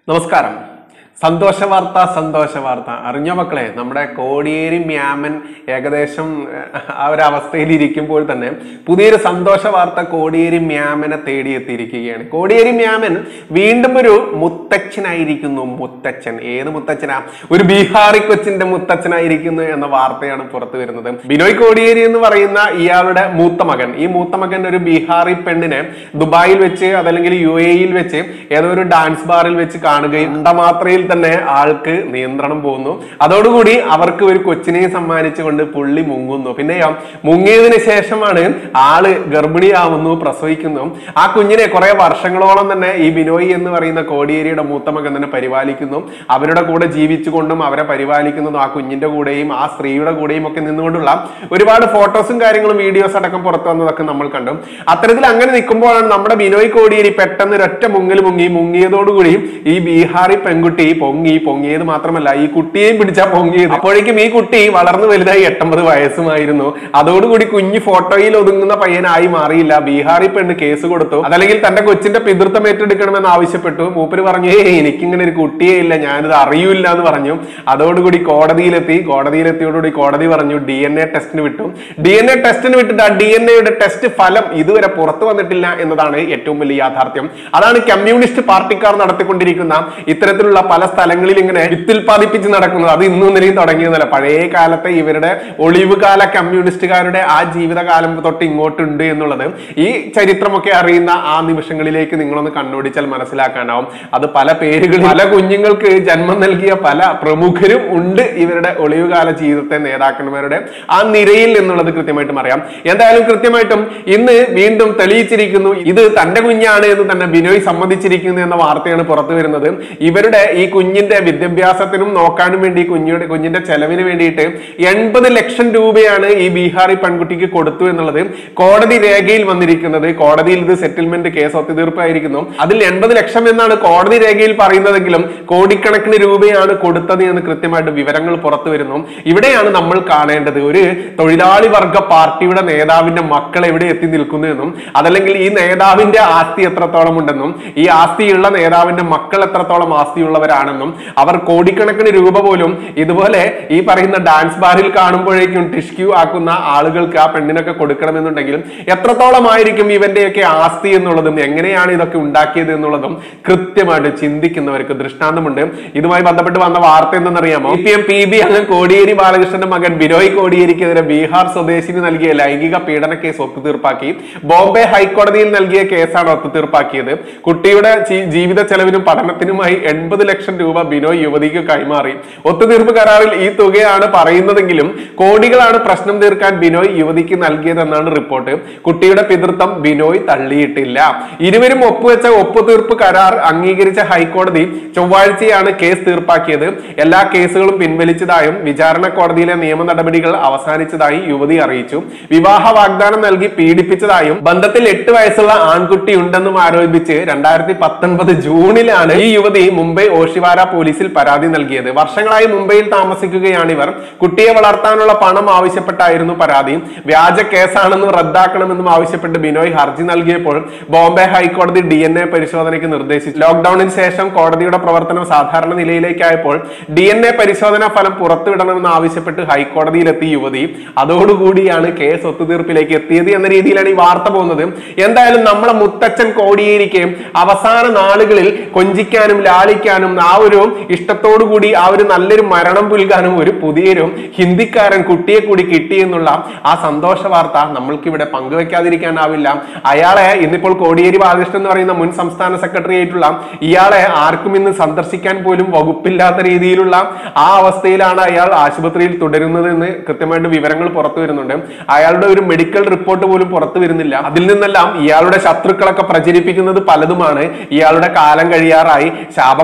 നമസ്കാരം സന്തോഷ വാർത്ത സന്തോഷ വാർത്ത അറിഞ്ഞോ മക്കളെ നമ്മുടെ കോടിയേരി മ്യാമൻ ഏകദേശം ഏഹ്, ആ ഒരു അവസ്ഥയിൽ ഇരിക്കുമ്പോൾ തന്നെ പുതിയൊരു സന്തോഷ വാർത്ത കോടിയേരി മ്യാമനെ തേടിയെത്തിയിരിക്കുകയാണ് കോടിയേരി മ്യാമൻ വീണ്ടും ഒരു മുത്തച്ഛനായിരിക്കുന്നു മുത്തച്ഛൻ ഏത് മുത്തച്ഛനാ ഒരു ബീഹാറി കൊച്ചിന്റെ മുത്തച്ഛനായിരിക്കുന്നു എന്ന വാർത്തയാണ് പുറത്തു വരുന്നത് ബിനോയ് കോടിയേരി എന്ന് പറയുന്ന ഇയാളുടെ മൂത്ത മകൻ ഈ മൂത്ത മകൻ ഒരു ബീഹാറി പെണ്ണിനെ ദുബായിൽ വെച്ച് അതല്ലെങ്കിൽ യു എയിൽ വെച്ച് ഏതോ ഒരു ഡാൻസ് ബാറിൽ വെച്ച് കാണുകയും ഉണ്ടമാത്രയിൽ തന്നെ ആൾക്ക് നിയന്ത്രണം പോകുന്നു അതോടുകൂടി അവർക്ക് ഒരു കൊച്ചിനെ സമ്മാനിച്ചുകൊണ്ട് പുള്ളി മുങ്ങുന്നു പിന്നെയോ മുങ്ങിയതിന് ശേഷമാണ് ആള് ഗർഭിണിയാവുന്നു പ്രസവിക്കുന്നു ആ കുഞ്ഞിനെ കുറെ വർഷങ്ങളോളം തന്നെ ഈ ബിനോയ് എന്ന് പറയുന്ന കോടിയേരിയുടെ മൂത്ത മകൻ തന്നെ പരിപാലിക്കുന്നു അവരുടെ കൂടെ ജീവിച്ചുകൊണ്ടും അവരെ പരിപാലിക്കുന്നതും ആ കുഞ്ഞിന്റെ കൂടെയും ആ സ്ത്രീയുടെ കൂടെയും ഒക്കെ നിന്നുകൊണ്ടുള്ള ഒരുപാട് ഫോട്ടോസും കാര്യങ്ങളും വീഡിയോസ് അടക്കം പുറത്തു വന്നതൊക്കെ നമ്മൾ കണ്ടു അത്തരത്തിൽ അങ്ങനെ നിൽക്കുമ്പോഴാണ് നമ്മുടെ ബിനോയ് കോടിയേരി പെട്ടെന്ന് ഒരൊറ്റ മുങ്ങൽ മുങ്ങി മുങ്ങിയതോടുകൂടി ഈ ബീഹാറി പെൺകുട്ടി പൊങ്ങി പൊങ്ങിയത് മാത്രമല്ല ഈ കുട്ടിയെയും പിടിച്ചാ പൊങ്ങിയത് അപ്പോഴേക്കും ഈ കുട്ടി വളർന്നു വലുതായി എട്ടമ്പത് വയസ്സുമായിരുന്നു അതോടുകൂടി കുഞ്ഞ് ഫോട്ടോയിൽ ഒതുങ്ങുന്ന പയ്യനായി മാറിയില്ല ബീഹാറി പെണ്ണ് കേസ് കൊടുത്തു അതല്ലെങ്കിൽ തന്റെ കൊച്ചിന്റെ പിതൃത്വം ഏറ്റെടുക്കണമെന്ന് ആവശ്യപ്പെട്ടു മൂപ്പര് പറഞ്ഞു ഏയ് എനിക്കിങ്ങനെ ഒരു കുട്ടിയെ ഇല്ല ഞാനിത് അറിയില്ല എന്ന് പറഞ്ഞു അതോടുകൂടി കോടതിയിലെത്തി കോടതിയിലെത്തിയോടുകൂടി കോടതി പറഞ്ഞു ഡി എൻ എ ടെസ്റ്റിന് വിട്ടു ഡി എൻ എ ടെസ്റ്റിന് വിട്ടിട്ട് ആ ഡി എൻ എയുടെ ടെസ്റ്റ് ഫലം ഇതുവരെ പുറത്തു വന്നിട്ടില്ല എന്നതാണ് ഏറ്റവും വലിയ യാഥാർത്ഥ്യം അതാണ് കമ്മ്യൂണിസ്റ്റ് പാർട്ടിക്കാർ നടത്തിക്കൊണ്ടിരിക്കുന്ന ഇത്തരത്തിലുള്ള പല സ്ഥലങ്ങളിൽ ഇങ്ങനെ വിത്തുൽപാദിപ്പിച്ച് നടക്കുന്നത് അത് ഇന്നും ഇന്നലെയും തുടങ്ങിയതല്ല പഴയ കാലത്തെ ഇവരുടെ ഒളിവ് കാല കമ്മ്യൂണിസ്റ്റുകാരുടെ ആ ജീവിതകാലം തൊട്ട് ഇങ്ങോട്ടുണ്ട് എന്നുള്ളത് ഈ ചരിത്രമൊക്കെ അറിയുന്ന ആ നിമിഷങ്ങളിലേക്ക് നിങ്ങളൊന്ന് കണ്ണോടിച്ചാൽ മനസ്സിലാക്കാനാവും അത് പല പേരുകളിൽ പല കുഞ്ഞുങ്ങൾക്ക് ജന്മം നൽകിയ പല പ്രമുഖരും ഉണ്ട് ഇവരുടെ ഒളിവുകാല ജീവിതത്തെ നേതാക്കന്മാരുടെ ആ നിരയിൽ എന്നുള്ളത് കൃത്യമായിട്ടും അറിയാം എന്തായാലും കൃത്യമായിട്ടും ഇന്ന് വീണ്ടും തെളിയിച്ചിരിക്കുന്നു ഇത് തന്റെ കുഞ്ഞാണ് എന്ന് തന്നെ ബിനോയ് സമ്മതിച്ചിരിക്കുന്നു എന്ന വാർത്തയാണ് പുറത്തു വരുന്നത് ഇവരുടെ ഈ കുഞ്ഞിന്റെ വിദ്യാഭ്യാസത്തിനും നോക്കാനും വേണ്ടി കുഞ്ഞിയുടെ കുഞ്ഞിന്റെ ചെലവിന് വേണ്ടിയിട്ട് എൺപത് ലക്ഷം രൂപയാണ് ഈ ബീഹാറി പെൺകുട്ടിക്ക് കൊടുത്തു എന്നുള്ളത് കോടതി രേഖയിൽ വന്നിരിക്കുന്നത് കോടതിയിൽ ഇത് സെറ്റിൽമെന്റ് കേസ് ഒത്തുതീർപ്പായിരിക്കുന്നു അതിൽ എൺപത് ലക്ഷം എന്നാണ് കോടതി രേഖയിൽ പറയുന്നതെങ്കിലും കോടിക്കണക്കിന് രൂപയാണ് കൊടുത്തത് എന്ന് കൃത്യമായിട്ട് വിവരങ്ങൾ പുറത്തു വരുന്നു ഇവിടെയാണ് നമ്മൾ കാണേണ്ടത് ഒരു തൊഴിലാളി വർഗ പാർട്ടിയുടെ നേതാവിന്റെ മക്കൾ എവിടെ എത്തി നിൽക്കുന്നു എന്നും അതല്ലെങ്കിൽ ഈ നേതാവിന്റെ ആസ്തി എത്രത്തോളം ഉണ്ടെന്നും ഈ ആസ്തിയുള്ള നേതാവിന്റെ മക്കൾ എത്രത്തോളം ആസ്തിയുള്ളവരാണെന്നും അവർ കോടിക്കണക്കിന് രൂപ പോലും ഇതുപോലെ ഈ പറയുന്ന ഡാൻസ് ബാറിൽ കാണുമ്പോഴേക്കും ടിഷ്ക്യൂ ആക്കുന്ന ആളുകൾക്ക് ആ പെണ്ണിനൊക്കെ കൊടുക്കണമെന്നുണ്ടെങ്കിലും എത്രത്തോളം ആയിരിക്കും ഇവന്റെയൊക്കെ ആസ്തി എന്നുള്ളതും എങ്ങനെയാണ് ഇതൊക്കെ ഉണ്ടാക്കിയത് എന്നുള്ളതും കൃത്യമായിട്ട് ചിന്തിക്കുന്നവർക്ക് ദൃഷ്ടാന്തമുണ്ട് ഇതുമായി ബന്ധപ്പെട്ട് വന്ന വാർത്ത എന്തെന്നറിയാമോ പി എം പി ബി അംഗം കോടിയേരി ബാലകൃഷ്ണന്റെ മകൻ ബിനോയ് കോടിയേരിക്കെതിരെ ബീഹാർ സ്വദേശിനി നൽകിയ ലൈംഗിക പീഡന കേസ് ഒത്തുതീർപ്പാക്കി ബോംബെ ഹൈക്കോടതിയിൽ നൽകിയ കേസാണ് ഒത്തുതീർപ്പാക്കിയത് കുട്ടിയുടെ ജി- ജീവിത ചെലവിനും പഠനത്തിനുമായി എൺപത് ലക്ഷം രൂപ ബിനോയ് യുവതിക്ക് കൈമാറി ഒത്തുതീർപ്പ് കരാറിൽ ഈ തുകയാണ് പറയുന്നതെങ്കിലും കോടികളാണ് പ്രശ്നം തീർക്കാൻ ബിനോയ് യുവതിക്ക് നൽകിയതെന്നാണ് റിപ്പോർട്ട് കുട്ടിയുടെ പിതൃത്വം ബിനോയ് തള്ളിയിട്ടില്ല ഇരുവരും ഒപ്പുവെച്ച ഒപ്പുതീർപ്പ് കരാർ അംഗീകരിച്ച ഹൈക്കോടതി ചൊവ്വാഴ്ചയാണ് കേസ് തീർപ്പാക്കിയത് എല്ലാ കേസുകളും പിൻവലിച്ചതായും വിചാരണ കോടതിയിലെ നിയമ നടപടികൾ അവസാനിച്ചതായി യുവതി അറിയിച്ചു വിവാഹ വാഗ്ദാനം നൽകി പീഡിപ്പിച്ചതായും ബന്ധത്തിൽ എട്ട് വയസ്സുള്ള ആൺകുട്ടി ഉണ്ടെന്നും ആരോപിച്ച് രണ്ടായിരത്തി പത്തൊൻപത് ജൂണിലാണ് ഈ യുവതി മുംബൈ ഓഷിവാര പോലീസിൽ പരാതി നൽകിയത് വർഷങ്ങളായി മുംബൈയിൽ താമസിക്കുകയാണ് ഇവർ കുട്ടിയെ വളർത്താനുള്ള പണം ആവശ്യപ്പെട്ടായിരുന്നു പരാതി വ്യാജ കേസാണെന്നും റദ്ദാക്കണമെന്നും ആവശ്യപ്പെട്ട് ബിനോയ് ഹർജി നൽകിയപ്പോൾ ബോംബെ ഹൈക്കോടതി ഡി എൻ എ പരിശോധനയ്ക്ക് നിർദ്ദേശിച്ചു ലോക്ഡൌണിന് ശേഷം കോടതിയുടെ പ്രവർത്തനം സാധാരണ നിലയിലേക്കായപ്പോൾ ഡി എൻ എ പരിശോധനാ ഫലം പുറത്തുവിടണമെന്ന് ആവശ്യപ്പെട്ട് ഹൈക്കോടതിയിലെത്തി യുവതി അതോടുകൂടിയാണ് കേസ് ഒത്തുതീർപ്പിലേക്ക് എത്തിയത് എന്ന രീതിയിലാണ് ഈ വാർത്ത പോകുന്നത് എന്തായാലും നമ്മളെ മുത്തച്ഛൻ കോടിയേരിക്ക് അവസാന നാളുകളിൽ കൊഞ്ചിക്കാനും ലാളിക്കാനും ആ ഒരു ഇഷ്ടത്തോടു കൂടി ആ ഒരു നല്ലൊരു മരണം പുൽകാനും ഒരു പുതിയൊരു ഹിന്ദിക്കാരൻ കുട്ടിയെ കൂടി കിട്ടി എന്നുള്ള ആ സന്തോഷ വാർത്ത നമ്മൾക്കിവിടെ പങ്കുവെക്കാതിരിക്കാനാവില്ല അയാളെ ഇന്നിപ്പോൾ കോടിയേരി ബാലകൃഷ്ണൻ എന്ന് പറയുന്ന മുൻ സംസ്ഥാന സെക്രട്ടറി ആയിട്ടുള്ള ഇയാളെ ആർക്കും ഇന്ന് സന്ദർശിക്കാൻ പോലും വകുപ്പില്ലാത്ത രീതിയിലുള്ള ആ അവസ്ഥയിലാണ് അയാൾ ആശുപത്രിയിൽ തുടരുന്നത് എന്ന് കൃത്യമായിട്ട് വിവരങ്ങൾ പുറത്തു വരുന്നുണ്ട് അയാളുടെ ഒരു മെഡിക്കൽ റിപ്പോർട്ട് പോലും പുറത്തു വരുന്നില്ല അതിൽ നിന്നെല്ലാം ഇയാളുടെ ശത്രുക്കളൊക്കെ പ്രചരിപ്പിക്കുന്നത് പലതുമാണ് ഇയാളുടെ കാലം കഴിയാറായി ശാപം പിടിച്ച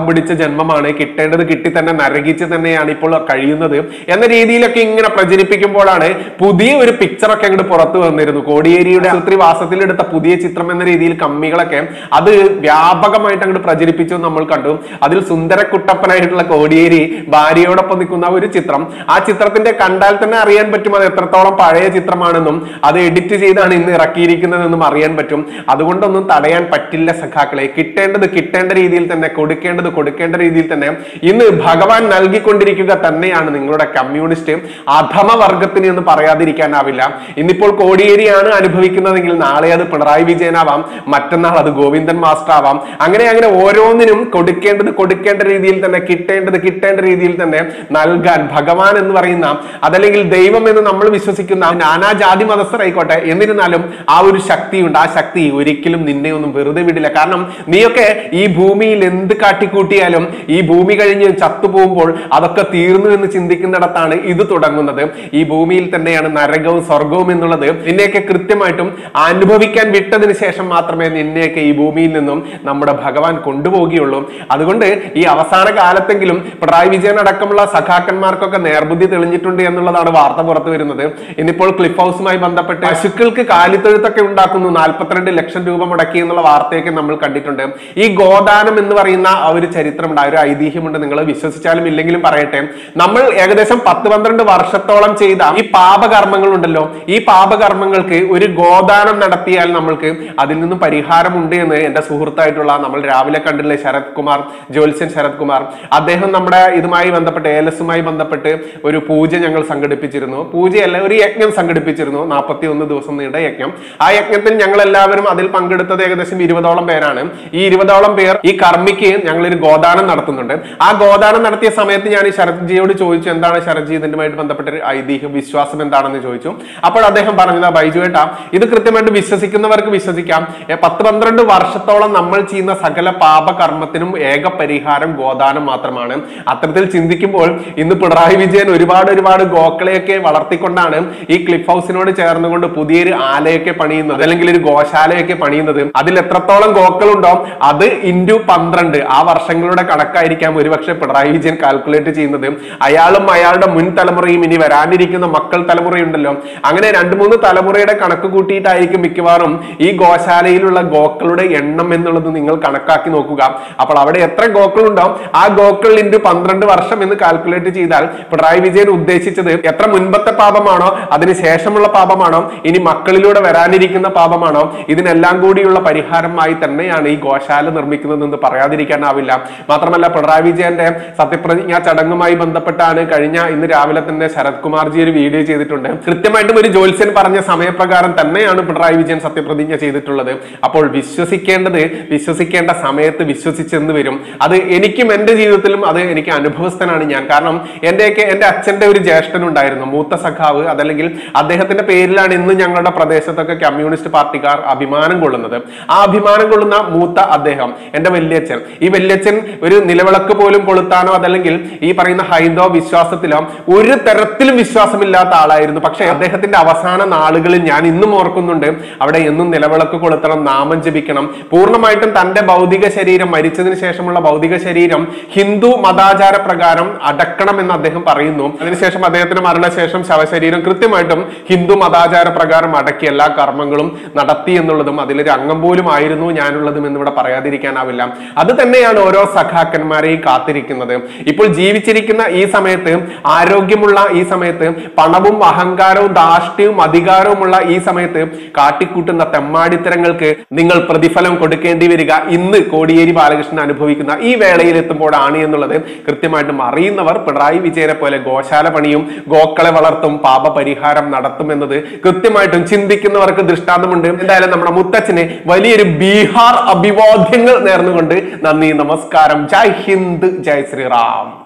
ജന്മമാണ് കിട്ടേണ്ടത് കിട്ടി തന്നെ നരകിച്ച് തന്നെയാണ് ഇപ്പോൾ കഴിയുന്നത് എന്ന രീതിയിലൊക്കെ ഇങ്ങനെ പ്രചരിപ്പിക്കുമ്പോഴാണ് പുതിയ ഒരു പിക്ചറൊക്കെ അങ്ങോട്ട് പുറത്തു വന്നിരുന്നു കോടിയേരിയുടെ ആശുപത്രി വാസത്തിൽ എടുത്ത പുതിയ ചിത്രം എന്ന രീതിയിൽ കമ്മികളൊക്കെ അത് വ്യാപകമായിട്ട് അങ്ങോട്ട് പ്രചരിപ്പിച്ചു എന്ന് നമ്മൾ കണ്ടു അതിൽ സുന്ദരക്കുട്ടപ്പനായിട്ടുള്ള കോടിയേരി ഭാര്യയോടൊപ്പം നിൽക്കുന്ന ഒരു ചിത്രം ആ ചിത്രത്തിന്റെ കണ്ടാൽ തന്നെ അറിയാൻ പറ്റും അത് എത്രത്തോളം പഴയ ചിത്രമാണെന്നും അത് എഡിറ്റ് ചെയ്താണ് ഇന്ന് ഇറക്കിയിരിക്കുന്നതെന്നും അറിയാൻ പറ്റും അതുകൊണ്ടൊന്നും തടയാൻ പറ്റില്ല സഖാക്കളെ കിട്ടേണ്ടത് കിട്ടേണ്ട രീതിയിൽ തന്നെ കൊടുക്കേണ്ടത് കൊടുക്കേണ്ട രീതിയിൽ തന്നെ ഇന്ന് ഭഗവാൻ നൽകിക്കൊണ്ടിരിക്കുക തന്നെയാണ് നിങ്ങളുടെ കമ്മ്യൂണിസ്റ്റ് അധമ വർഗത്തിന് എന്ന് പറയാതിരിക്കാനാവില്ല ഇന്നിപ്പോൾ കോടിയേരിയാണ് അനുഭവിക്കുന്നതെങ്കിൽ നാളെ അത് പിണറായി വിജയനാവാം മറ്റന്നാൾ അത് ഗോവിന്ദൻ മാസ്റ്റർ ആവാം അങ്ങനെ അങ്ങനെ ഓരോന്നിനും കൊടുക്കേണ്ടത് കൊടുക്കേണ്ട രീതിയിൽ തന്നെ കിട്ടേണ്ടത് കിട്ടേണ്ട രീതിയിൽ തന്നെ നൽകാൻ ഭഗവാൻ എന്ന് പറയുന്ന അതല്ലെങ്കിൽ ദൈവം എന്ന് നമ്മൾ വിശ്വസിക്കുന്ന നാനാ ജാതി മതസ്ഥരായിക്കോട്ടെ എന്നിരുന്നാലും ആ ഒരു ശക്തിയുണ്ട് ആ ശക്തി ഒരിക്കലും നിന്നെ ഒന്നും വെറുതെ വിടില്ല കാരണം നീയൊക്കെ ഈ ഭൂമിയിൽ എന്ത് കാട്ടിക്കൂട്ടിയാലും ഈ ഭൂമി കഴിഞ്ഞ് ചത്തുപോകുമ്പോൾ അതൊക്കെ തീർന്നു എന്ന് ചിന്തിക്കുന്നിടത്താണ് ഇത് തുടങ്ങുന്നത് ഈ ഭൂമിയിൽ തന്നെയാണ് നരകവും സ്വർഗവും എന്നുള്ളത് നിന്നെയൊക്കെ കൃത്യമായിട്ടും അനുഭവിക്കാൻ വിട്ടതിന് ശേഷം മാത്രമേ നിന്നെയൊക്കെ ഈ ഭൂമിയിൽ നിന്നും നമ്മുടെ ഭഗവാൻ കൊണ്ടുപോവുകയുള്ളൂ അതുകൊണ്ട് ഈ അവസാന കാലത്തെങ്കിലും പിണറായി വിജയൻ അടക്കമുള്ള സഖാക്കന്മാർക്കൊക്കെ നേർബുദ്ധി തെളിഞ്ഞിട്ടുണ്ട് എന്നുള്ളതാണ് വാർത്ത പുറത്തു വരുന്നത് ഇന്നിപ്പോൾ ക്ലിഫ് ഹൗസുമായി ബന്ധപ്പെട്ട് പശുക്കൾക്ക് കാലിത്തൊഴുത്തൊക്കെ ഉണ്ടാക്കുന്നു നാൽപ്പത്തിരണ്ട് ലക്ഷം രൂപ മുടക്കി എന്നുള്ള വാർത്തയൊക്കെ നമ്മൾ കണ്ടിട്ടുണ്ട് ഈ ഗോദാനം എന്ന് പറയുന്ന ആ ഒരു ചരിത്രമുണ്ട് ആ ഒരു ഐതിഹ്യമുണ്ട് നിങ്ങൾ വിശ്വസിച്ചാലും ഇല്ലെങ്കിലും പറയട്ടെ നമ്മൾ ഏകദേശം പത്ത് പന്ത്രണ്ട് വർഷത്തോളം ചെയ്ത ഈ പാപകർമ്മങ്ങൾ ഉണ്ടല്ലോ ഈ പാപകർമ്മങ്ങൾക്ക് ഒരു ഗോദാനം നടത്തിയാൽ നമ്മൾക്ക് അതിൽ നിന്നും പരിഹാരമുണ്ട് എന്ന് എന്റെ സുഹൃത്തായിട്ടുള്ള നമ്മൾ രാവിലെ കണ്ടില്ലേ ശരത് കുമാർ ജ്യോത്സ്യൻ ശരത് കുമാർ അദ്ദേഹം നമ്മുടെ ഇതുമായി ബന്ധപ്പെട്ട് ഏലസുമായി ബന്ധപ്പെട്ട് ഒരു പൂജ ഞങ്ങൾ സംഘടിപ്പിച്ചിരുന്നു പൂജയല്ല ഒരു യജ്ഞം സംഘടിപ്പിച്ചിരുന്നു നാൽപ്പത്തി ഒന്ന് ദിവസം നീണ്ട യജ്ഞം ആ യജ്ഞത്തിൽ ഞങ്ങൾ എല്ലാവരും അതിൽ പങ്കെടുത്തത് ഏകദേശം ഇരുപതോളം പേരാണ് ഈ ഇരുപതോളം പേർ ഈ കർമ്മിക്ക് ഞങ്ങൾ ഒരു ഗോദാനം നടത്തുന്നുണ്ട് ആ ഗോദാനം നടത്തിയ സമയത്ത് ഞാൻ ഈ ശരത്ജിയോട് ചോദിച്ചു എന്താണ് ശരത്ജി ഇതിന്റുമായിട്ട് ബന്ധപ്പെട്ട ഒരു ഐതിഹ്യം വിശ്വാസം എന്താണെന്ന് ചോദിച്ചു അപ്പോൾ അദ്ദേഹം പറഞ്ഞത് ബൈജു ഏട്ടാ ഇത് കൃത്യമായിട്ട് വിശ്വസിക്കുന്നവർക്ക് വിശ്വസിക്കാം ഏ, പത്ത് പന്ത്രണ്ട് വർഷത്തോളം നമ്മൾ ചെയ്യുന്ന സകല പാപകർമ്മത്തിനും ഏക പരിഹാരം ഗോദാനം മാത്രമാണ് അത്തരത്തിൽ ചിന്തിക്കുമ്പോൾ ഇന്ന് പിണറായി വിജയൻ ഒരുപാട് ഒരുപാട് ഗോക്കളെയൊക്കെ വളർത്തിക്കൊണ്ടാണ് ഈ ക്ലിഫ് ഹൗസിനോട് ചേർന്നുകൊണ്ട് പുതിയൊരു ആലയൊക്കെ പണിയുന്നത് അല്ലെങ്കിൽ ഒരു ഗോശാലയൊക്കെ പണിയുന്നത് അതിൽ എത്രത്തോളം ഗോക്കളുണ്ടോ അത് ഇൻറ്റു പന്ത്രണ്ട് ആ വർഷങ്ങളുടെ കണക്കായിരിക്കാം ഒരുപക്ഷെ പിണറായി വിജയൻ കാൽക്കുലേറ്റ് ചെയ്യുന്നത് അയാളും അയാളുടെ മുൻ തലമുറയും ഇനി വരാനിരിക്കുന്ന മക്കൾ തലമുറയുണ്ടല്ലോ അങ്ങനെ രണ്ട് മൂന്ന് തലമുറയുടെ കണക്ക് കൂട്ടിയിട്ടായിരിക്കും മിക്കവാറും ഈ ഗോശാലയിലുള്ള ഗോക്കളുടെ എണ്ണം എന്നുള്ളത് നിങ്ങൾ കണക്കാക്കി നോക്കുക അപ്പോൾ അവിടെ എത്ര ഗോക്കളുണ്ടാവും ആ ഗോക്കൾ ഇൻറ്റു പന്ത്രണ്ട് വർഷം എന്ന് കാൽക്കുലേറ്റ് ചെയ്താൽ പിണറായി വിജയൻ ഉദ്ദേശിച്ചത് എത്ര മുൻപത്തെ പാപമാണോ അതിന് ശേഷമുള്ള പാപമാണോ ഇനി മക്കളിലൂടെ വരാനിരിക്കുന്ന പാപമാണോ ഇതിനെല്ലാം കൂടിയുള്ള പരിഹാരമായി തന്നെയാണ് ഈ ഗോശാല നിർമ്മിക്കുന്നതെന്ന് പറയാതിരിക്കാനാവില്ല മാത്രമല്ല പിണറായി വിജയന്റെ സത്യപ്രതിജ്ഞാ ചടങ്ങുമായി ബന്ധപ്പെട്ടാണ് കഴിഞ്ഞ ഇന്ന് രാവിലെ തന്നെ ശരത് കുമാർജി ഒരു വീഡിയോ ചെയ്തിട്ടുണ്ട് കൃത്യമായിട്ടും ഒരു ജ്യോത്സ്യൻ പറഞ്ഞ സമയപ്രകാരം തന്നെയാണ് പിണറായി വിജയൻ സത്യപ്രതിജ്ഞ ചെയ്തിട്ടുള്ളത് അപ്പോൾ വിശ്വസിക്കേണ്ടത് വിശ്വസിക്കേണ്ട സമയത്ത് വിശ്വസിച്ചെന്ന് വരും അത് എനിക്കും എന്റെ ജീവിതത്തിലും അത് എനിക്ക് അനുഭവസ്ഥനാണ് ഞാൻ കാരണം എന്റെയൊക്കെ എന്റെ അച്ഛന്റെ ഒരു ജ്യേഷ്ഠൻ ഉണ്ടായിരുന്നു മൂത്ത സഖാവ് അതല്ലെങ്കിൽ അദ്ദേഹത്തിന്റെ പേരിലാണ് ഇന്ന് ഞങ്ങളുടെ പ്രദേശത്തൊക്കെ കമ്മ്യൂണിസ്റ്റ് പാർട്ടിക്കാർ അഭിമാനം കൊള്ളുന്നത് ആ അഭിമാനം കൊള്ളുന്ന മൂത്ത അദ്ദേഹം എന്റെ വല്യച്ഛൻ ഈ വല്യച്ഛൻ ഒരു നിലവിളക്ക് പോലും കൊളുത്താനോ അതല്ലെങ്കിൽ ഈ പറയുന്ന ഹൈന്ദവ വിശ്വാസത്തിലോ ഒരു തരത്തിലും വിശ്വാസമില്ലാത്ത ആളായിരുന്നു പക്ഷെ അദ്ദേഹത്തിന്റെ അവസാന നാളുകളിൽ ഞാൻ ഇന്നും ഓർക്കുന്നുണ്ട് അവിടെ എന്നും നിലവിളക്ക് കൊളുത്തണം നാമം ജപിക്കണം പൂർണ്ണമായിട്ടും തന്റെ ഭൗതിക ശരീരം മരിച്ചതിന് ശേഷമുള്ള ഭൗതിക ശരീരം ഹിന്ദു മതാചാര പ്രകാരം അടക്കണം എന്ന് അദ്ദേഹം പറയുന്നു അതിനുശേഷം അദ്ദേഹത്തിന്റെ മരണശേഷം ശവശരീരം കൃത്യമായിട്ടും ഹിന്ദു മതാചാര പ്രകാരം അടക്കി എല്ലാ കർമ്മങ്ങളും നടത്തി എന്നുള്ളതും അതിലൊരു അംഗം പോലും ആയിരുന്നു ഞാനുള്ളതും എന്നിവിടെ പറയാതിരിക്കാനാവില്ല അത് തന്നെയാണ് ഓരോ സഖാക്കന്മാരെയും കാത്തിരിക്കുന്നത് ഇപ്പോൾ ജീവിച്ചിരിക്കുന്ന ഈ സമയത്ത് ആരോഗ്യമുള്ള ഈ സമയത്ത് പണവും അഹങ്കാരവും ധാഷ്ട്യവും അധികാരവുമുള്ള ഈ സമയത്ത് കാട്ടിക്കൂട്ടുന്ന തെമ്മാടിത്തരങ്ങൾക്ക് നിങ്ങൾ പ്രതിഫലം കൊടുക്കേണ്ടി വരിക ഇന്ന് കോടിയേരി ബാലകൃഷ്ണൻ അനുഭവിക്കുന്ന ഈ വേളയിൽ എത്തുമ്പോഴാണ് എന്നുള്ളത് കൃത്യമായിട്ടും അറിയുന്നവർ പിണറായി വിജയനെ പോലെ ഗോശാല പണിയും ഗോക്കളെ വളർത്തും പാപപരിഹാരം നടത്തും എന്നത് കൃത്യമായിട്ടും ചിന്തിക്കുന്നവർക്ക് ദൃഷ്ടാന്തമുണ്ട് എന്തായാലും നമ്മുടെ മുത്തച്ഛന് വലിയൊരു ബീഹാർ അഭിവാദ്യങ്ങൾ നേർന്നുകൊണ്ട് നന്ദി നമസ്കാരം ജയ് ഹിന്ദ് ജയ് ശ്രീറാം